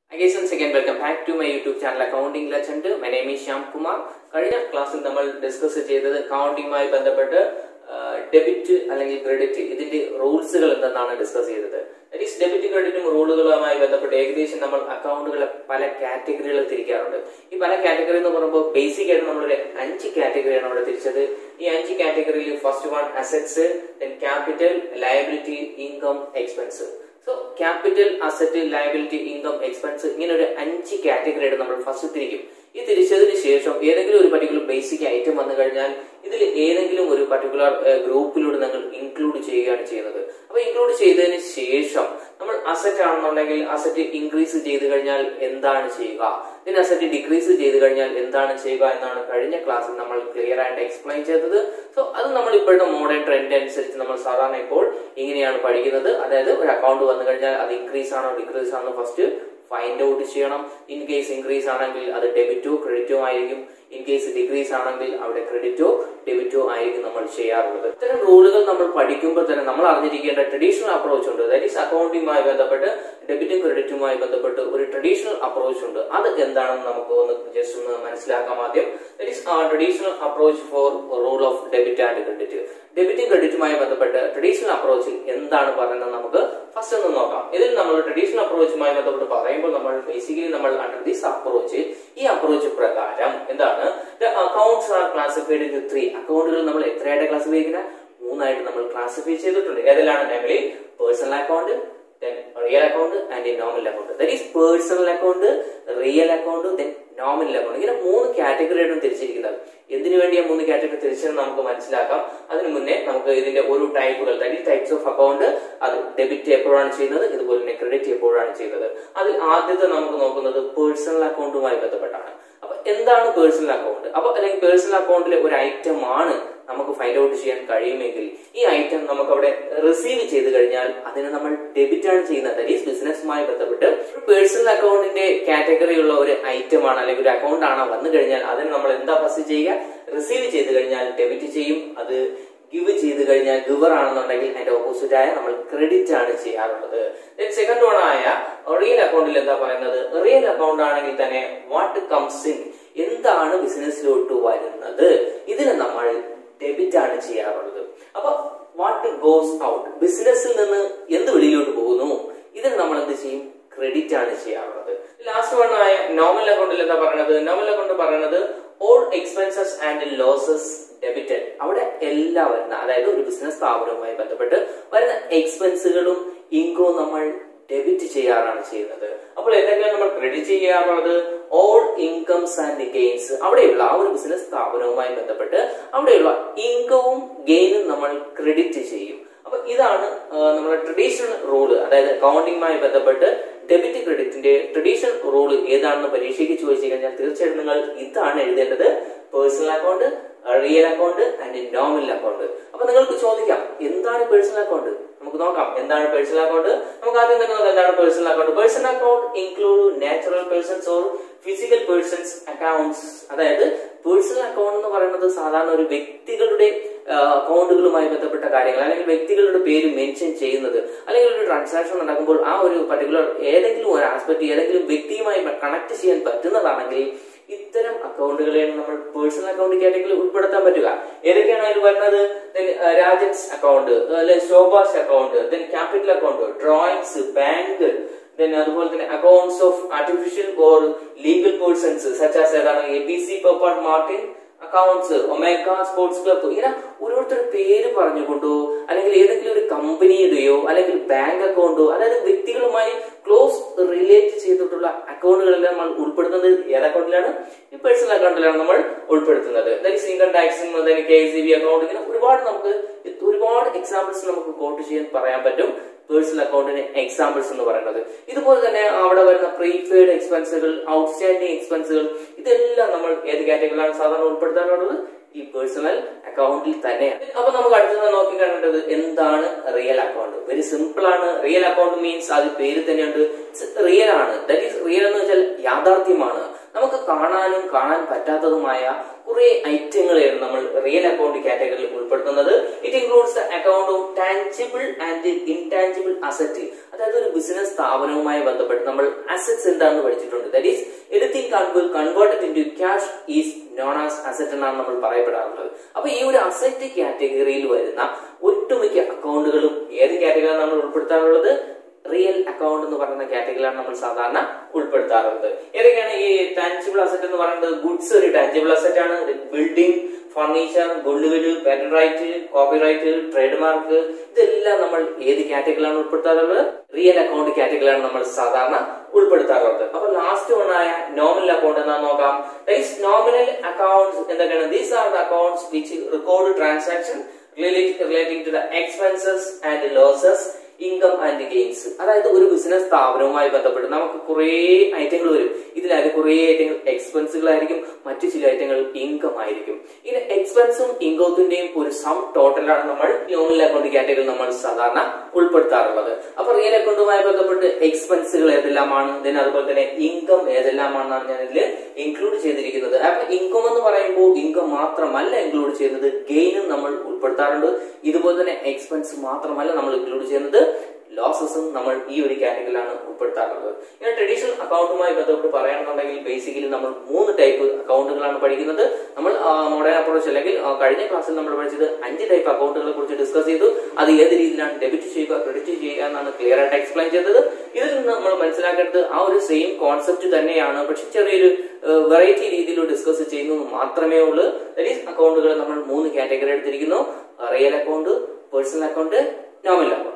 guys once again welcome back to my YouTube channel accounting legend my name is Shyam Kumar കഴിഞ്ഞ ക്ലാസ്സിൽ നമ്മൾ discuss ചെയ്തത് അക്കൗണ്ടിങ്ങുമായി ബന്ധപ്പെട്ട് ഡെബിറ്റ് അല്ലെങ്കിൽ ക്രെഡിറ്റ് ഇതിന്റെ റൂൾസുകൾ എന്തെന്നാണ് ഡിസ്കസ് ചെയ്തത് ദാറ്റ് ഈസ് ഡെബിറ്റ് ക്രെഡിറ്റും റൂളുകളുമായി ബന്ധപ്പെട്ട് ഏകദേശം നമ്മൾ അക്കൗണ്ടുകളെ പല കാറ്റഗറികളിൽ തിരിക്കാറുണ്ട് ഈ പല കാറ്റഗറി എന്ന് പറയുമ്പോൾ ബേസിക് ആയിട്ട് നമ്മളൊരു അഞ്ച് കാറ്റഗറിയാണ് അവിടെ തിരിച്ചത് ഈ അഞ്ച് കാറ്റഗറിയിൽ first one assets then capital liability income expense so capital asset liability income expense ഇങ്ങനെ ഒരു അഞ്ച് കാറ്റഗറിയായിട്ട് നമ്മൾ ഫസ്റ്റ് തിരിക്കും ഈ തിരിച്ചതിന് ശേഷം ഏതെങ്കിലും ഒരു പർട്ടിക്കുലർ ബേസിക് ഐറ്റം വന്നു കഴിഞ്ഞാൽ ഇതിൽ ഏതെങ്കിലും ഒരു പർട്ടിക്കുലർ ഗ്രൂപ്പിലൂടെ നിങ്ങൾ ഇൻക്ലൂഡ് ചെയ്യുകയാണ് ചെയ്യുന്നത് അപ്പൊ ഇൻക്ലൂഡ് ചെയ്തതിന് ശേഷം നമ്മൾ അസറ്റ് ആണെന്നുണ്ടെങ്കിൽ അസറ്റ് ഇൻക്രീസ് ചെയ്ത് കഴിഞ്ഞാൽ എന്താണ് ചെയ്യുക ഇതിന് അസറ്റ് ഡിക്രീസ് ചെയ്ത് കഴിഞ്ഞാൽ എന്താണ് ചെയ്യുക എന്നാണ് കഴിഞ്ഞ ക്ലാസ്സിൽ നമ്മൾ ക്ലിയർ ആയിട്ട് എക്സ്പ്ലെയിൻ ചെയ്തത് സോ അത് നമ്മൾ ഇപ്പോഴത്തെ മോഡേൺ ട്രെൻഡ് അനുസരിച്ച് നമ്മൾ സാധാരണ ഇപ്പോൾ ഇങ്ങനെയാണ് പഠിക്കുന്നത് അതായത് ഒരു അക്കൗണ്ട് വന്നു കഴിഞ്ഞാൽ അത് ഇൻക്രീസ് ആണോ ഡിക്രീസ് ആണോ ഫസ്റ്റ് ഫൈൻഡ് ഔട്ട് ചെയ്യണം ഇൻ കേസ് ഇൻക്രീസ് ആണെങ്കിൽ അത് ഡെബിറ്റോ ക്രെഡിറ്റോ ആയിരിക്കും ഇൻ കേസ് ഡിക്രീസ് ആണെങ്കിൽ അവിടെ ക്രെഡിറ്റോ ഡെബിറ്റോ ആയിരിക്കും നമ്മൾ ചെയ്യാറുള്ളത് ഇത്തരം റൂളുകൾ നമ്മൾ പഠിക്കുമ്പോൾ തന്നെ നമ്മൾ അറിഞ്ഞിരിക്കേണ്ട ട്രഡീഷണൽ അപ്രോച്ച് ഉണ്ട് ദാറ്റ് ഈസ് അക്കൗണ്ടിങ്ങുമായി ബന്ധപ്പെട്ട് ഡെബിറ്റും ക്രെഡിറ്റുമായി ബന്ധപ്പെട്ട് ഒരു ട്രഡീഷണൽ അപ്രോച്ച് ഉണ്ട് അത് എന്താണെന്ന് നമുക്ക് ഒന്ന് ജസ്റ്റ് ഒന്ന് മനസ്സിലാക്കാം ആദ്യം that is traditional approach for rule of debit and credit ഡെബിറ്റും ക്രെഡിറ്റുമായി ബന്ധപ്പെട്ട് ട്രഡീഷണൽ അപ്രോച്ചിൽ എന്താണ് പറയുന്നത് നമുക്ക് ഫസ്റ്റ് ഒന്ന് നോക്കാം ഇതിൽ നമ്മൾ ട്രഡീഷണൽ അപ്രോച്ചുമായി ബന്ധപ്പെട്ട് പറയുമ്പോൾ നമ്മൾ ബേസിക്കലി നമ്മൾ അണ്ടർ ദിസ് അപ്രോച്ച് ഈ അപ്രോച്ച് പ്രകാരം എന്താണ് accounts are classified in three അക്കൗണ്ടുകൾ നമ്മൾ എത്രയായിട്ട് ക്ലാസിഫൈ ചെയ്യുന്നത് മൂന്നായിട്ട് നമ്മൾ ക്ലാസിഫൈ ചെയ്തിട്ടുണ്ട് ഏതെല്ലാം namely personal account then real account and nominal account that is personal account real account then nominal account ഇങ്ങനെ മൂന്ന് കാറ്റഗറിയായിട്ടാണ് തിരിച്ചിരിക്കുന്നത് എന്തിനു വേണ്ടിയാണ് മൂന്ന് കാറ്റഗറി തിരിച്ചതെന്ന് നമുക്ക് മനസ്സിലാക്കാം അതിനു മുന്നേ നമുക്ക് ഇതിന്റെ ഒരു ടൈപ്പുകൾ ദാറ്റ് ടൈപ്സ് ഓഫ് അക്കൗണ്ട് അത് ഡെബിറ്റ് എപ്പോഴാണ് ചെയ്യുന്നത് ഇതുപോലെ തന്നെ ക്രെഡിറ്റ് എപ്പോഴാണ് ചെയ്യുന്നത് അതിൽ ആദ്യത്തെ നമുക്ക് നോക്കുന്നത് പേഴ്സണൽ അക്കൗണ്ടുമായി ബന്ധപ്പെട്ടാണ് അപ്പൊ എന്താണ് പേഴ്സണൽ അക്കൗണ്ട് അപ്പൊ അല്ലെങ്കിൽ പേഴ്സണൽ അക്കൗണ്ടിലെ ഒരു ഐറ്റം ആണ് നമുക്ക് ഫൈൻഡ് ഔട്ട് ചെയ്യാൻ കഴിയുമെങ്കിൽ ഈ ഐറ്റം നമുക്ക് അവിടെ റിസീവ് ചെയ്ത് കഴിഞ്ഞാൽ അതിനെ നമ്മൾ ഡെബിറ്റ് ആണ് ചെയ്യുന്നത് ദാറ്റ് ഈസ് ബിസിനസ്സുമായി ബന്ധപ്പെട്ട് പേഴ്സണൽ അക്കൗണ്ടിന്റെ കാറ്റഗറി ഉള്ള ഒരു ഐറ്റം ആണ് അല്ലെങ്കിൽ ഒരു അക്കൗണ്ട് ആണ് വന്നു കഴിഞ്ഞാൽ അതിന് നമ്മൾ എന്താ ഫസ്റ്റ് ചെയ്യുക റിസീവ് ചെയ്ത് കഴിഞ്ഞാൽ ഡെബിറ്റ് ചെയ്യും അത് ഗിവ് ചെയ്ത് കഴിഞ്ഞാൽ ഗിവർ ആണെന്നുണ്ടെങ്കിൽ അതിന്റെ ഓപ്പോസിറ്റ് ആയ നമ്മൾ ക്രെഡിറ്റ് ആണ് ചെയ്യാറുള്ളത് സെക്കൻഡ് വൺ ആയ റിയൽ അക്കൗണ്ടിൽ എന്താ പറയുന്നത് റിയൽ അക്കൗണ്ട് ആണെങ്കിൽ തന്നെ വാട്ട് കംസ് ഇൻ എന്താണ് ബിസിനസ്സിലോട്ട് വരുന്നത് ഇതിന് നമ്മൾ ഡെബിറ്റ് ആണ് ചെയ്യാറുള്ളത് അപ്പൊ വാട്ട് ഗോസ് ഔട്ട് ബിസിനസ്സിൽ നിന്ന് എന്ത് വെളിയിലോട്ട് പോകുന്നു ഇതിന് നമ്മൾ എന്ത് ചെയ്യും ക്രെഡിറ്റ് ആണ് ചെയ്യാറുള്ളത് ലാസ്റ്റ് വൺ ആയ നോമൽ അക്കൗണ്ടിൽ എന്താ പറയുന്നത് നോമൽ അക്കൗണ്ട് പറയുന്നത് all expenses and losses debited അവിടെ എല്ലാം വരുന്ന അതായത് ഒരു ബിസിനസ് സ്ഥാപനവുമായി ബന്ധപ്പെട്ട് വരുന്ന എക്സ്പെൻസുകളും ഇൻകവും നമ്മൾ ഡെബിറ്റ് ചെയ്യാറാണ് ചെയ്യുന്നത് അപ്പോൾ എന്തൊക്കെയാണ് നമ്മൾ ക്രെഡിറ്റ് ചെയ്യാറുള്ളത് ഓൾ ഇൻകംസ് ആൻഡ് ഗെയിൻസ് അവിടെയുള്ള ആ ഒരു ബിസിനസ് സ്ഥാപനവുമായി ബന്ധപ്പെട്ട് അവിടെയുള്ള ഇൻകവും ഗെയിനും നമ്മൾ ക്രെഡിറ്റ് ചെയ്യും അപ്പൊ ഇതാണ് നമ്മുടെ ട്രഡീഷണൽ റൂള് അതായത് അക്കൗണ്ടിങ്ങുമായി ബന്ധപ്പെട്ട് ഡെബിറ്റ് ക്രെഡിറ്റിന്റെ ട്രഡീഷണൽ റൂൾ ഏതാണെന്ന് പരീക്ഷയ്ക്ക് ചോദിച്ചു കഴിഞ്ഞാൽ തീർച്ചയായിട്ടും നിങ്ങൾ ഇതാണ് എഴുതേണ്ടത് personal account real account and nominal account അപ്പൊ നിങ്ങൾക്ക് ചോദിക്കാം എന്താണ് പേഴ്സണൽ അക്കൗണ്ട് നമുക്ക് നോക്കാം എന്താണ് പേഴ്സണൽ അക്കൗണ്ട് നമുക്ക് ആദ്യം തന്നെ നോക്കാം എന്താണ് personal account personal account include natural persons or physical persons accounts അതായത് പേഴ്സണൽ അക്കൗണ്ട് എന്ന് പറയുന്നത് സാധാരണ ഒരു വ്യക്തികളുടെ അക്കൗണ്ടുകളുമായി ബന്ധപ്പെട്ട കാര്യങ്ങൾ അല്ലെങ്കിൽ വ്യക്തികളുടെ പേര് മെൻഷൻ ചെയ്യുന്നത് അല്ലെങ്കിൽ ഒരു ട്രാൻസാക്ഷൻ നടക്കുമ്പോൾ ആ ഒരു പർട്ടിക്കുലർ ഏതെങ്കിലും ഒരു ആസ്പെക്ട് ഏതെങ്കിലും വ്യക്തിയുമായി കണക്ട് ചെയ്യാൻ പറ്റുന്നതാണെങ്കിൽ ഇത്തരം അക്കൗണ്ടുകളെയാണ് നമ്മൾ പേഴ്സണൽ അക്കൗണ്ട് കാറ്റഗറിയിൽ ഉൾപ്പെടുത്താൻ പറ്റുക ഏതൊക്കെയാണ് അതിൽ വരുന്നത് രാജൻസ് അക്കൗണ്ട് അല്ലെ Shobha's account then capital account drawings bank then അതുപോലെ തന്നെ accounts of artificial or legal persons such as ഏതാണ് എ ബി സി പെർപ്പാർട്ട് Martin accounts Omega sports club ഇങ്ങനെ ഓരോരുത്തരുടെ പേര് പറഞ്ഞുകൊണ്ടോ അല്ലെങ്കിൽ ഏതെങ്കിലും ഒരു കമ്പനിയുടെയോ അല്ലെങ്കിൽ ബാങ്ക് അക്കൗണ്ടോ അതായത് വ്യക്തികളുമായി ക്ലോസ് റിലേറ്റ് ചെയ്തിട്ടുള്ള അക്കൗണ്ടുകളെല്ലാം നമ്മൾ ഉൾപ്പെടുത്തുന്നത് ഏത് അക്കൗണ്ടിലാണ് ഈ പേഴ്സണൽ അക്കൗണ്ടിലാണ് നമ്മൾ ഉൾപ്പെടുത്തുന്നത് ഇൻകം ടാക്സും കെ സി ബി അക്കൗണ്ട് ഇങ്ങനെ ഒരുപാട് നമുക്ക് ഒരുപാട് എക്സാമ്പിൾസ് നമുക്ക് കോട്ട് ചെയ്യാൻ പറയാൻ പറ്റും പേഴ്സണൽ അക്കൗണ്ടിന് എക്സാമ്പിൾസ് എന്ന് പറയുന്നത് ഇതുപോലെ തന്നെ അവിടെ വരുന്ന പ്രീപെയ്ഡ് എക്സ്പെൻസുകൾ ഔട്ട്സ്റ്റാൻഡിങ് എക്സ്പെൻസുകൾ ഇതെല്ലാം നമ്മൾ ഏത് കാറ്റഗറിയിലാണ് സാധാരണ ഉൾപ്പെടുത്താറുള്ളത് ഈ പേഴ്സണൽ അക്കൗണ്ടിൽ തന്നെയാണ് അപ്പൊ നമുക്ക് അടുത്തത് നോക്കി കാണേണ്ടത് എന്താണ് റിയൽ അക്കൗണ്ട് വെരി സിമ്പിൾ ആണ് റിയൽ അക്കൗണ്ട് മീൻസ് അത് പേര് തന്നെയുണ്ട് റിയൽ ആണ് ദാറ്റ് ഈസ് റിയൽ എന്ന് വെച്ചാൽ യാഥാർത്ഥ്യമാണ് നമുക്ക് കാണാനും കാണാൻ പറ്റാത്തതുമായ കുറെ ഐറ്റങ്ങളെയാണ് നമ്മൾ റിയൽ അക്കൗണ്ട് കാറ്റഗറിയിൽ ഉൾപ്പെടുത്തുന്നത് it includes the account of tangible and intangible asset അതായത് ഒരു ബിസിനസ് സ്ഥാപനവുമായി ബന്ധപ്പെട്ട് നമ്മൾ അസറ്റ്സ് എന്താണെന്ന് പഠിച്ചിട്ടുണ്ട് that is anything converted into cash is known as asset എന്നാണ് നമ്മൾ പറയപ്പെടാറുള്ളത് അപ്പൊ ഈ ഒരു അസറ്റ് കാറ്റഗറിയിൽ വരുന്ന ഒട്ടുമിക്ക അക്കൗണ്ടുകളും ഏത് കാറ്റഗറിയാണ് നമ്മൾ ഉൾപ്പെടുത്താറുള്ളത് റിയൽ അക്കൗണ്ട് എന്ന് പറയുന്ന കാറ്റഗറിയിലാണ് നമ്മൾ സാധാരണ ഉൾപ്പെടുത്താറുള്ളത് ഏതൊക്കെയാണ് ഈ ടാൻജിബിൾ അസറ്റ് എന്ന് പറയുന്നത് ഗുഡ്സ് ഒരു ടാൻജിബിൾ അസറ്റ് ആണ് building furniture goodwill patent right copyright trade mark ഇതെല്ലാം നമ്മൾ ഏത് കാറ്റഗറിയിലാണ് ഉൾപ്പെടുത്താറുള്ളത് റിയൽ അക്കൗണ്ട് കാറ്റഗറിയിലാണ് നമ്മൾ സാധാരണ ഉൾപ്പെടുത്താറുള്ളത് അപ്പൊ ലാസ്റ്റ് വണ്ണായ നോമിനൽ അക്കൗണ്ട് എന്താ നോക്കാം നോമിനൽ അക്കൗണ്ട്സ് എന്തൊക്കെയാണ് these are the accounts which record transaction relating to the expenses and losses income and gains അതായത് ഒരു ബിസിനസ് സ്ഥാപനവുമായി ബന്ധപ്പെട്ട് നമുക്ക് കുറേ ഐറ്റങ്ങൾ വരും ഇതിലായാലും കുറേ ഐറ്റങ്ങൾ എക്സ്പെൻസുകളായിരിക്കും മറ്റു ചില ഐറ്റങ്ങൾ ഇൻകം ആയിരിക്കും ഇങ്ങനെ എക്സ്പെൻസും ഇൻകത്തിന്റെയും ഒരു സം ടോട്ടലാണ് നമ്മൾ നോമിനൽ അക്കൗണ്ട് കാറ്റഗറിയിൽ നമ്മൾ സാധാരണ ഉൾപ്പെടുത്താറുള്ളത് അപ്പൊ റിയൽ അക്കൗണ്ടുമായി ബന്ധപ്പെട്ട് എക്സ്പെൻസുകൾ ഏതെല്ലാമാണ് then അതുപോലെ തന്നെ ഇൻകം ഏതെല്ലാമാണെന്നാണ് ഞാൻ ഇതിൽ ഇൻക്ലൂഡ് ചെയ്തിരിക്കുന്നത് അപ്പൊ ഇൻകം എന്ന് പറയുമ്പോൾ ഇൻകം മാത്രമല്ല ഇൻക്ലൂഡ് ചെയ്യുന്നത് ഗെയിനും നമ്മൾ ഉൾപ്പെടുത്താറുണ്ട് ഇതുപോലെ തന്നെ എക്സ്പെൻസ് മാത്രമല്ല നമ്മൾ ഇൻക്ലൂഡ് ചെയ്യുന്നത് ലോസസും നമ്മൾ ഈ ഒരു കാറ്റഗറിയിലാണ് ഉൾപ്പെടുത്താറുള്ളത് ഇങ്ങനെ ട്രഡീഷണൽ അക്കൗണ്ടുമായി ബന്ധപ്പെട്ട് പറയുകയാണെന്നുണ്ടെങ്കിൽ ബേസിക്കലി നമ്മൾ മൂന്ന് ടൈപ്പ് അക്കൗണ്ടുകളാണ് പഠിക്കുന്നത് നമ്മൾ മോഡേൺ അപ്രോച്ച് അല്ലെങ്കിൽ ആ, കഴിഞ്ഞ ക്ലാസ്സിൽ നമ്മൾ പഠിച്ചത് അഞ്ച് ടൈപ്പ് അക്കൗണ്ടുകളെ കുറിച്ച് ഡിസ്കസ് ചെയ്തു അത് ഏത് രീതിയിലാണ് ഡെബിറ്റ് ചെയ്യുക ക്രെഡിറ്റ് ചെയ്യുക എന്നാണ് ക്ലിയർ ആയിട്ട് എക്സ്പ്ലെയിൻ ചെയ്തത് ഇതിൽ നിന്ന് നമ്മൾ മനസ്സിലാക്കേണ്ടത് ആ ഒരു സെയിം കോൺസെപ്റ്റ് തന്നെയാണ് പക്ഷെ ചെറിയൊരു വെറൈറ്റി രീതിയിൽ ഡിസ്കസ് ചെയ്യുന്നു മാത്രമേ ഉള്ളൂ ദറ്റ് ഈസ് അക്കൗണ്ടുകൾ നമ്മൾ മൂന്ന് കാറ്റഗറി എടുത്തിരിക്കുന്നു real account personal account nominal account